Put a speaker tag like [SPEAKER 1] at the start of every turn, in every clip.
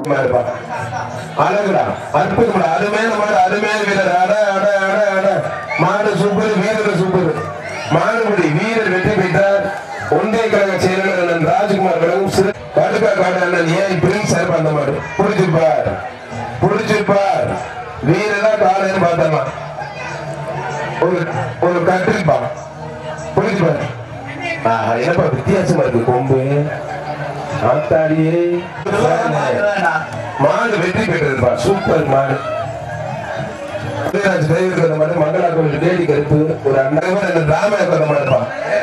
[SPEAKER 1] இருப்பா. அழகுடா அற்புதம்டா அருமையான மாடு அருமையான வீரர் அட அட அட அட மாடு சூப்பர் வீரர் சூப்பர் மாடுபடி வீரர் வெற்றி பெற்றார் ஒன்றிய கழக செயலாளர் அண்ணன் ராஜ்குமார் கழகம் சிறு கடுக்கா காடு அண்ணன் ஏன் பிரின்ஸ் சார் அந்த மாடு புடிச்சிருப்பார் புடிச்சிருப்பார் வீரரா காலைன்னு பார்த்தோமா ஒரு ஒரு கட்டிருப்பா புடிச்சிருப்பார் ஆஹா, என்னப்பா வித்தியாசமா இருக்கு கொம்பு ஆத்தாடியே மாடு வெற்றி பெற்றதுப்பா சூப்பர் மாடு விஜயராஜ் டிரைவருக்கு அந்த மாதிரி மங்களா கோவில் தேடி கருப்பு ஒரு அண்ணன் ராமனுக்கு அந்த மாதிரிப்பா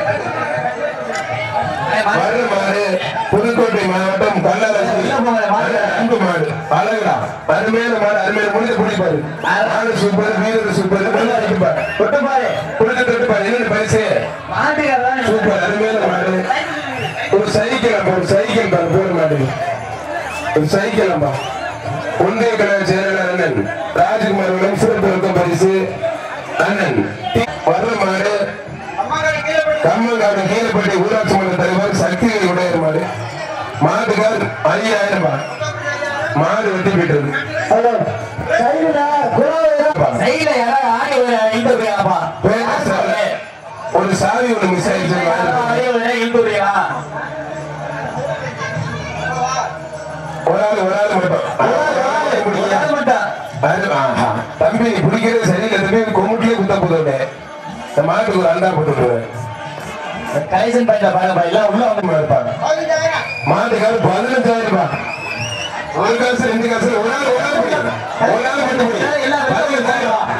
[SPEAKER 1] வர்ற மாடு புதுக்கோட்டை மாவட்டம் கள்ளரசி அன்பு மாடு அழகுடா அருமையான மாடு அருமையான முடிஞ்ச பிடிப்பாரு மாடு சூப்பர் வீரர் சூப்பர் தொட்டுப்பாரு புடிச்சு தொட்டுப்பாரு என்ன பரிசு சூப்பர் அருமையான மாடு ஒரு சைக்கிள் அப்ப ஒரு சைக்கிள் பாரு போர் மாடு ஒரு சைக்கிள் அம்மா ஒன்றிய கழக செயலாளர் அண்ணன் ராஜ்குமார் அவர்களும் சிறப்பு இருக்கும் பரிசு அண்ணன் டி. வர்ற மாடு கம்மங்காடு கீழப்பட்டி ஊராட்சி மன்ற தலைவர் சக்திவேல் உடையர் மாடு மாடுகள் ஐயாயிரம் ரூபாய் மாடு வெட்டி போயிட்டது ஒரு சாவி ஒண்ணு மிஸ் ஆயிடுச்சு ஒரு ஆள் ஒரு ஆள் மட்டும் அது, ஆஹா. தம்பி நீ பிடிக்கிறது சரியில்லை தம்பி கொமுட்டிலே குத்த போதும் இந்த மாட்டுக்கு ஒரு அண்டா போட்டு விடுவேன்
[SPEAKER 2] கடைசன் பையில பாருங்க எல்லாம் உள்ள வந்து
[SPEAKER 1] இருப்பாங்க மாட்டுக்காரு பதினஞ்சாயிரம் ரூபாய் ஒரு காசு ரெண்டு காசு ஒரு நாள் ஒரு நாள் பிடி. ஒரு நாள் மட்டும் பிடி. பதினஞ்சாயிரம் ரூபாய்.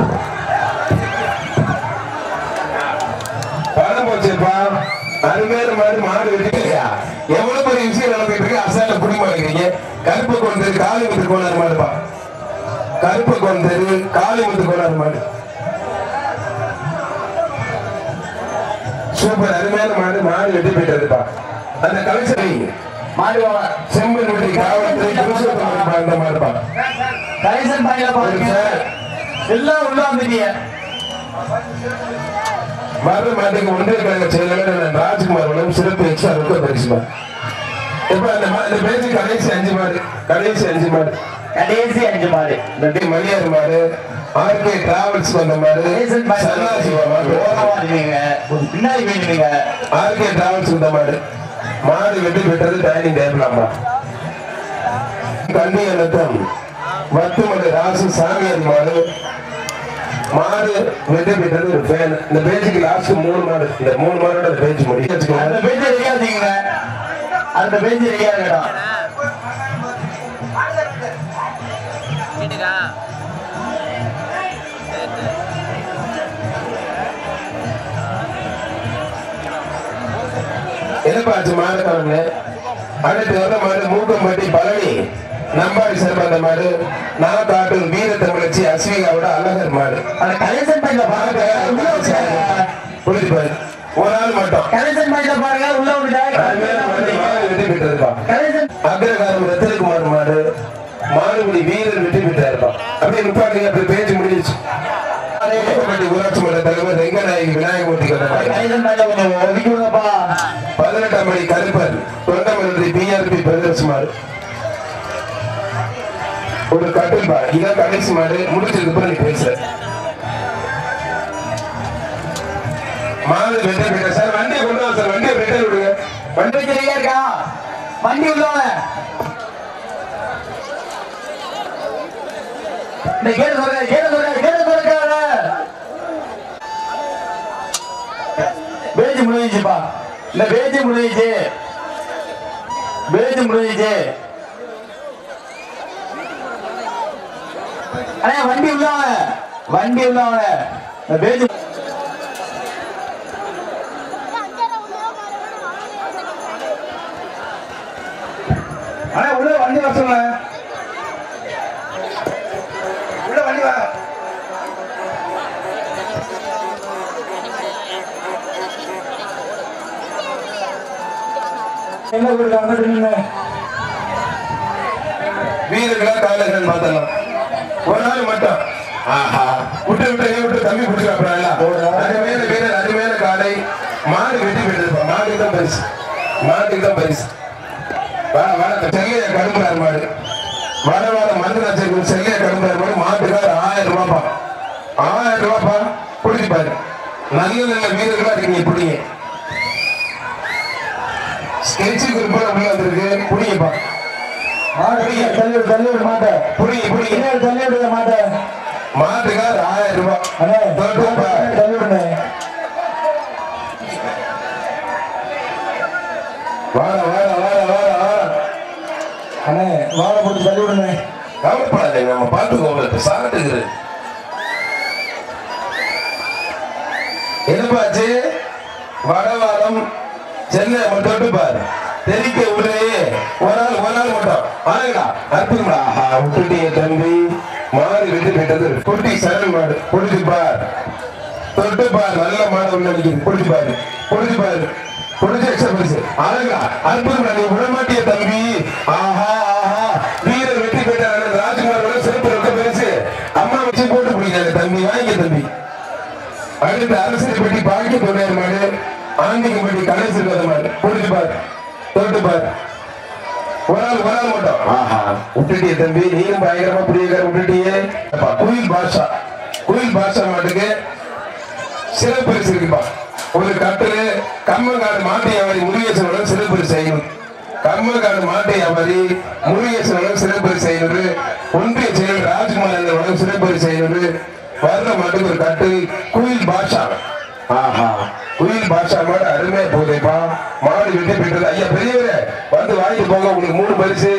[SPEAKER 1] பணம் போச்சுப்பா அருமையான மாடு மாடு வெட்டிக்கலையா எவ்வளவு பெரிய விஷயம் நடந்துட்டு இருக்கு அசால புடி மாட்டேங்கிறீங்க கருப்பு கொண்டு காளி முத்து கோளாறு மாடுப்பா கருப்பு கொண்டு காளி முத்து கோளாறு மாடு சூப்பர் அருமையான மாடு மாடு வெட்டி போயிட்டதுப்பா அந்த கலெக்ஷன்
[SPEAKER 2] மாடு வாங்க.
[SPEAKER 1] செம்பன் வெட்டி காவல்துறை புருஷோத்தமன் அந்த மாடுப்பா
[SPEAKER 2] கடைசன் பையில பாருங்க எல்லாம் உள்ள வந்துட்டீங்க
[SPEAKER 1] மறு மாட்டுக்கு ஒன்றிய கழக செயலாளர் அண்ணன் ராஜ்குமார் வளம் சிறப்பு எக்ஸ்ட்ரா ரொம்ப பரிசுமா இப்ப அந்த மா- இந்த பேச்சு கடைசி அஞ்சு மாடு கடைசி அஞ்சு மாடு
[SPEAKER 2] கடைசி அஞ்சு மாடு
[SPEAKER 1] இந்த டி மணியார் மாடு ஆர்கே டிராவல்ஸ் வந்த மாடு
[SPEAKER 2] கடைசன்
[SPEAKER 1] சன்னாசி மாடு
[SPEAKER 2] ஓரமா இருக்கீங்க பின்னாடி போயிடுவீங்க
[SPEAKER 1] ஆர்கே டிராவல்ஸ் வந்த மாடு மாடு வெட்டி பெற்றது டைனிங் டேபிள் அம்மா கண்டி அனத்தம் வத்துமலை ராசு சாமியார் மாடு மாடு வெட்டி பெற்றது ஒரு ஃபேன் இந்த பேஜுக்கு லாஸ்ட் மூணு மாடு இந்த மூணு மாடோட அந்த பேஜ் முடியும்
[SPEAKER 2] அந்த
[SPEAKER 1] வச்சுக்கோங்க
[SPEAKER 2] பெஞ்சு ரெடியா இருக்கீங்க அந்த பெஞ்சு ரெடியா இருக்கட்டும்
[SPEAKER 3] வீட்டுக்கா
[SPEAKER 1] எதிர்பார்த்து மாடுக்காரங்க அடுத்து வர மாடு மூக்கம்பட்டி பழனி நம்பாடி சிறப்பாந்த மாடு நாகாட்டூர் வீர தமிழச்சி அஸ்விகாவோட அழகர் மாடு
[SPEAKER 2] அந்த கடைசன் பையில பாருங்க உள்ள வந்துட்டாங்க.
[SPEAKER 1] புரிஞ்சு பாரு ஒரு ஆள் மட்டும்
[SPEAKER 2] கடைசன் பையில பாருங்க உள்ள
[SPEAKER 1] அருமையான மாடு,
[SPEAKER 2] வந்துட்டாங்க
[SPEAKER 1] மாடு வெற்றி பெற்றதுப்பா
[SPEAKER 2] கடைசன்
[SPEAKER 1] அக்ரகாரம் ரத்தினகுமார் மாடு மாடுபடி வீரர் வெற்றி பெற்றாருப்பா அப்படியே நிப்பாட்டுங்க அப்படி பேச்சு முடிஞ்சிச்சு மூக்கம்பட்டி ஊராட்சி மன்ற தலைவர் ரெங்கநாயகி விநாயகமூர்த்தி கந்தமாடி
[SPEAKER 2] கடைசன் பையில கொஞ்சம் ஒதுக்கி விடுங்கப்பா
[SPEAKER 1] பதினெட்டாம் மணி கருப்பர் தொண்டமன்றி பிஆர்பி பிரதர்ஸ் மாடு ஒரு கட்டில் பா இதான் கடைசி மாடு முடிச்சதுக்கு அப்புறம் நீ பேசுற மாடு வெட்ட போயிட்ட சார் வண்டியை கொண்டு வா சார் வண்டியை வெட்ட விடுங்க வண்டி
[SPEAKER 2] வண்டி ரெடியா இருக்கா வண்டி உள்ளவங்க இந்த கேடு சொல்ற கேடு சொல்ற கேடு சொல்றாரு பேஜ் முடிஞ்சிச்சுப்பா இந்த பேஜ் முடிஞ்சிச்சு பேஜ் முடிஞ்சிச்சு அண்ணா வண்டி உள்ளவங்க வண்டி உள்ளவங்க இந்த பேஜ் அண்ணா உள்ள வண்டி வர சொல்லுங்க உள்ள வண்டி வா என்ன கொடுக்காங்க நின்னு
[SPEAKER 1] வீரர்களா காலர்கள் பார்த்தலாம் ஒரு நாள் மட்டும் ஆஹா விட்டு விட்டு ஏன் விட்டு தம்பி பிடிச்சாப்றாங்களா அருமையான வீரர் அருமையான காலை மாடு வெட்டி போயிட்டு மாட்டுக்கு தான் பரிசு மாட்டுக்கு தான் பரிசு வா வணக்கம் செல்லையா கரும்புறார் மாடு வர வர மருந்தராஜன் செல்லிய கடந்தாரு மாதிரி மாட்டுக்காரு ஆயிரம் ரூபாப்பா ஆயிரம் ரூபாப்பா பிடிச்சி பாரு நல்ல நல்ல வீரர்களா இருக்கீங்க பிடிங்க ஸ்கெட்சு குரூப்ல உள்ள வந்திருக்கு புடிங்கப்பா
[SPEAKER 2] மாடு தள்ளி தள்ளி விட மாட்டேன்
[SPEAKER 1] புடிங்க புடிங்க
[SPEAKER 2] பின்னாடி தள்ளி விட மாட்டேன்
[SPEAKER 1] மாட்டுக்கார் ஆயிரம் ரூபாய்
[SPEAKER 2] அண்ணே
[SPEAKER 1] தொட்டுப்பா.
[SPEAKER 2] தள்ளி விடுங்க
[SPEAKER 1] வாட வாட வாட வாட வாட
[SPEAKER 2] அண்ணே வாழை போட்டு தள்ளி விடுங்க
[SPEAKER 1] கவலைப்படாதீங்க நம்ம பார்த்துக்கோ உங்களுக்கு சாப்பிட்டுக்குது என்னப்பாச்சு வடவாரம் சென்னை மட்டும் தொட்டு பாரு தெரிக்க விடுறையே ஒரு நாள் ஒரு நாள் மட்டும் ஆனா அற்புதம்டா ஆஹா விட்டுட்டீங்க தம்பி மாறி விட்டு போயிட்டது குட்டி சரண் மாடு புடிச்சு பார் தொட்டு பார் நல்ல மாடு உள்ள நிக்குது புடிச்சு பாரு புடிச்சு பாரு புடிச்சு எக்ஸ்ட்ரா பரிசு அழகா அற்புதம்டா நீ விடமாட்டிய தம்பி ஆஹா ஆஹா வீரர் வெற்றி பெற்றார் ராஜ்குமாரோட சிறப்பு ரொக்க பரிசு அம்மா வச்சு போட்டு பிடிக்கிறாங்க தம்பி வாங்கிக்க தம்பி அடுத்து அரசியல் பெட்டி பாக்கி தொழிலாளர் மாடு ஆண்டிக்கு பெட்டி கணேசன் கதை மாடு புடிச்சு பாரு தொட்டு பாரு ஒரு ஆள் ஒரு ஆள் மட்டும் ஆஹா விட்டுட்டிய தம்பி நீயும் பயங்கரமா புரியக்கார விட்டுட்டியே அப்பா, குயில் பாஷா குயில் பாஷா மாட்டுக்கு சிறப்பு பரிசு இருக்குப்பா ஒரு கட்டலு கம்மங்காடு மாட்டு வியாபாரி முருகேசனோட சிறப்பு பரிசு ஐநூறு கம்மங்காடு மாட்டு வியாபாரி முருகேசனோட சிறப்பு பரிசு ஐநூறு ஒன்றிய செயலர் ராஜ்குமார் என்பவரோட சிறப்பு பரிசு ஐநூறு வர்ற மாட்டுக்கு ஒரு கட்டு குயில் பாஷா ஆஹா குயில் பாஷா மாடு அருமையா போகுதுப்பா மாடு வெட்டி பெற்றது ஐயா பெரியவரே வந்து வாங்கிட்டு போங்க உங்களுக்கு மூணு பரிசு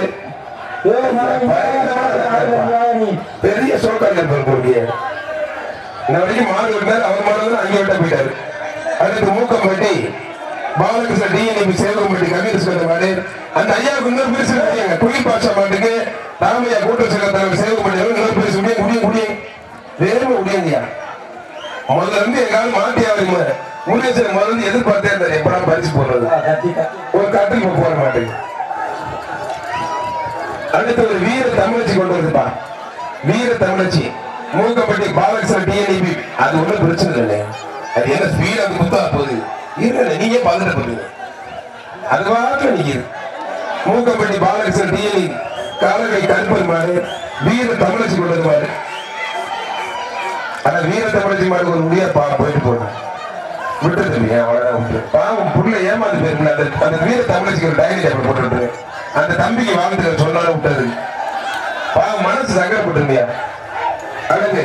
[SPEAKER 1] பெரிய சோக்காங்க போறீங்க இந்த வரைக்கும் மாடு விட்டார் அவர் மாடு வந்து அங்கே விட்ட போயிட்டாரு அடுத்து மூக்கம்பட்டி பாலகிருஷ்ண டிஎன்இபி சேவகம்பட்டி கவிதஸ்கந்த மாடு அந்த ஐயாவுக்கு இன்னொரு பரிசு கிடையாங்க குயில் பாஷா மாட்டுக்கு ராமையா கூட்ட சங்க தலைவர் சேவகம்பட்டி இன்னொரு பரிசு முடியும் முடியும் முடியும் வேறுமை முடியுங்கய்யா முதல்ல இருந்து எங்காவது மாட்டி அவருக்கு முருகேசன் முதல்ல இருந்து எதிர்பார்த்தே இருந்தாரு எப்படா பரிசு போடுறது ஒரு கட்டில் இப்ப போட மாட்டேங்க அடுத்து ஒரு வீர தமிழச்சி கொண்டு வருதுப்பா வீர தமிழச்சி மூக்கப்பட்டி பாலகிருஷ்ணன் டிஎன்இபி அது ஒண்ணும் பிரச்சனை இல்லை அது என்ன ஸ்பீட் அது முத்தா போகுது இருங்க நீங்க பார்த்துட்டு போறீங்க அது வாட்டில் நிக்குது மூக்கப்பட்டி பாலகிருஷ்ணன் டிஎன்இ காலகை கருப்பன் மாடு வீர தமிழச்சி கொண்டு வந்து மாடு ஆனா வீர தமிழச்சி மாடு ஒரு முடியா பா போயிட்டு போகணும் விட்டுறது இல்லையா அவ்வளவுதான் விட்டு பாவம் புள்ள ஏமாந்து போயிருக்கல அந்த அந்த வீர தமிழச்சிக்கு ஒரு டைரி டேபிள் போட்டு விட்டுரு அந்த தம்பிக்கு வாழ்ந்துக்க சொன்னாலும் விட்டது பாவம் மனசு சங்கடப்பட்டிருந்தியா அழகு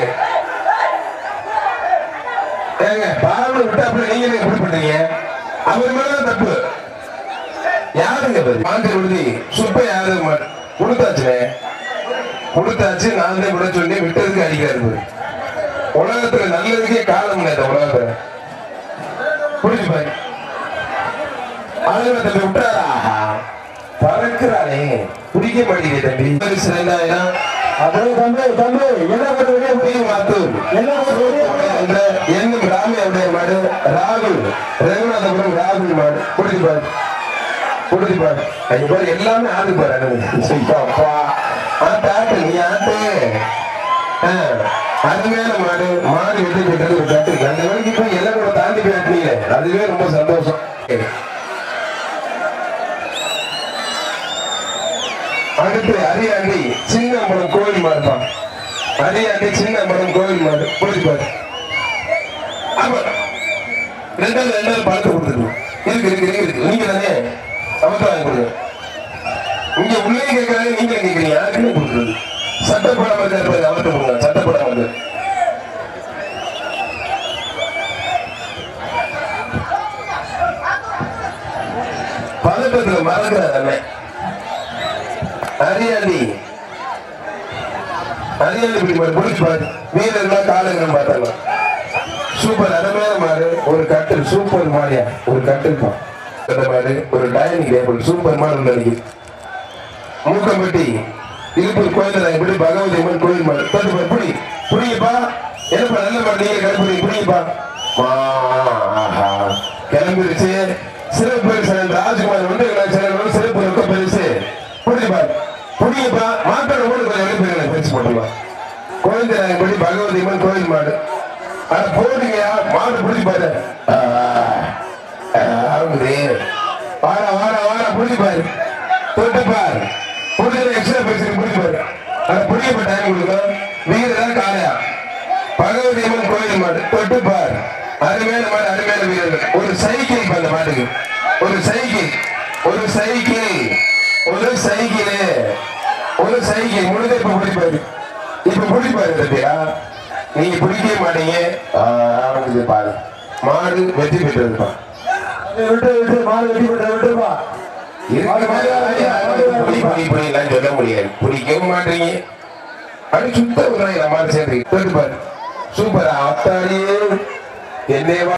[SPEAKER 1] ஏங்க பாவம் விட்டா அப்புறம் நீங்க எப்படி பண்றீங்க அவர் மேலதான் தப்பு யாருங்க பாரு மாண்டி விடுதி சுப்ப யாரு மா- கொடுத்தாச்சுனே கொடுத்தாச்சு நான் தான் விட சொல்லி விட்டதுக்கு அடிக்காரு பாரு. உலகத்துல நல்லதுக்கே காலம் இல்லை இந்த உலகத்துல புரிஞ்சு பாரு அழகா தம்பி விட்டாரா பறக்குறானே பிடிக்க மாட்டேங்குது தம்பி பரிசு ரெண்டாயிரம்
[SPEAKER 2] அப்படியே தம்பி தம்பி என்ன பண்ணுறீங்க
[SPEAKER 1] புதிய மாத்தூர்
[SPEAKER 2] என்ன பண்ணுறீங்க
[SPEAKER 1] என்ற என்னும் ராமையுடைய மாடு ராகுல் ரகுநாதபுரம் ராகுல் மாடு புடிச்சு பாரு புடிச்சு பாரு அது பாரு எல்லாமே ஆடு பாரு அண்ணனுக்கு. அப்பா ஆட்டு ஆட்டு நீ ஆட்டு ஆ, அருமையான மாடு மாடு வெட்டி போட்டது ஒரு கட்டு அந்த வேலைக்கு போய் எல்லாம் கூட தாண்டி போய் ஆட்டினீங்களே அதுவே ரொம்ப சந்தோஷம் அடுத்து அரியாண்டி சின்னம்பலம் கோயில் மாடுதான் அரியாண்டி சின்னம்பலம் கோயில் மாடு புரிஞ்சு பாரு ஆமா ரெண்டாவது ரெண்டாவது பழத்தை கொடுத்துருக்கோம் இருக்கு இருக்கு இருக்கு இருக்கு நீங்க தானே சமத்தை வாங்கி கொடுங்க இங்க உள்ளே கேட்கறாங்க நீங்க கேட்கறீங்க யாருக்குன்னு கொடுக்குறது சட்டப்படாம இருக்காரு அவர்கிட்ட கொடுங்க சட்டப்படாம இருக்கு பதட்டத்துல மறக்கிறார் அண்ணன் அரியாண்டி அரியாண்டி இப்படி பாரு பிடிச்சு பாரு வீரர்களா காலங்கள் பார்த்தாங்க சூப்பர் அருமையான மாடு ஒரு கட்டில் சூப்பர் மாடியா ஒரு கட்டில் பா அந்த மாடு ஒரு டைனிங் டேபிள் சூப்பர் மாடு உள்ள இருக்கு மூக்கம்பட்டி திருப்பூர் கோயில் இப்படி பகவதி அம்மன் கோயில் மாடு தட்டு பாரு புடி புடிங்கப்பா என்னப்பா நல்ல மாடு நீங்க கிளம்பி புடிங்கப்பா ஆஹா கிளம்பிருச்சு சிறப்பு பரிசு அந்த ராஜ்குமார் வந்து சேனல் சிறப்பு ரொக்க பரிசு புடிங்க பாரு புடிங்கப்பா மாட்டோட கூட கொஞ்சம் வெளியே பரிசு போட்டுருவா கோயில் படி பகவதி அம்மன் கோயில் மாடு அட போடுங்கயா மாடு புடிச்சு பாரு ஆகுது வாடா வாடா வாடா புடிச்சு பாரு தொட்டு பாரு புடிச்சது எக்ஸ்ட்ரா பேசி பிடிப்பாரு அதை பிடிக்கப்பட்ட டைம் கொடுக்கும் வீரர் காளையா பகவதி அம்மன் கோயில் மாடு தொட்டு பார் அருமையான மாடு அருமையான வீரர்கள் ஒரு சைக்கிள் இப்ப அந்த மாட்டுக்கு ஒரு சைக்கிள் ஒரு சைக்கிள் ஒரு சைக்கிள் ஒரு சைக்கிள் முடிஞ்ச இப்ப பிடிப்பாரு இப்ப பிடிப்பாரு தட்டியா நீங்க பிடிக்கவே மாட்டீங்க ஆரம்பிச்சு பாரு மாடு வெற்றி பெற்றதுப்பா
[SPEAKER 2] விட்டு விட்டு மாடு வெட்டி விட்டு விட்டுப்பா
[SPEAKER 1] இருக்கிற மாதிரி யாரும் புடி, புடி, புடிலாம் சொல்ல முடியாது பிடிக்கவும் மாட்டீங்க அது சுத்த விடுறாங்க மாடு சேர்ந்து பாரு சூப்பரா அத்தாடியே என்னைய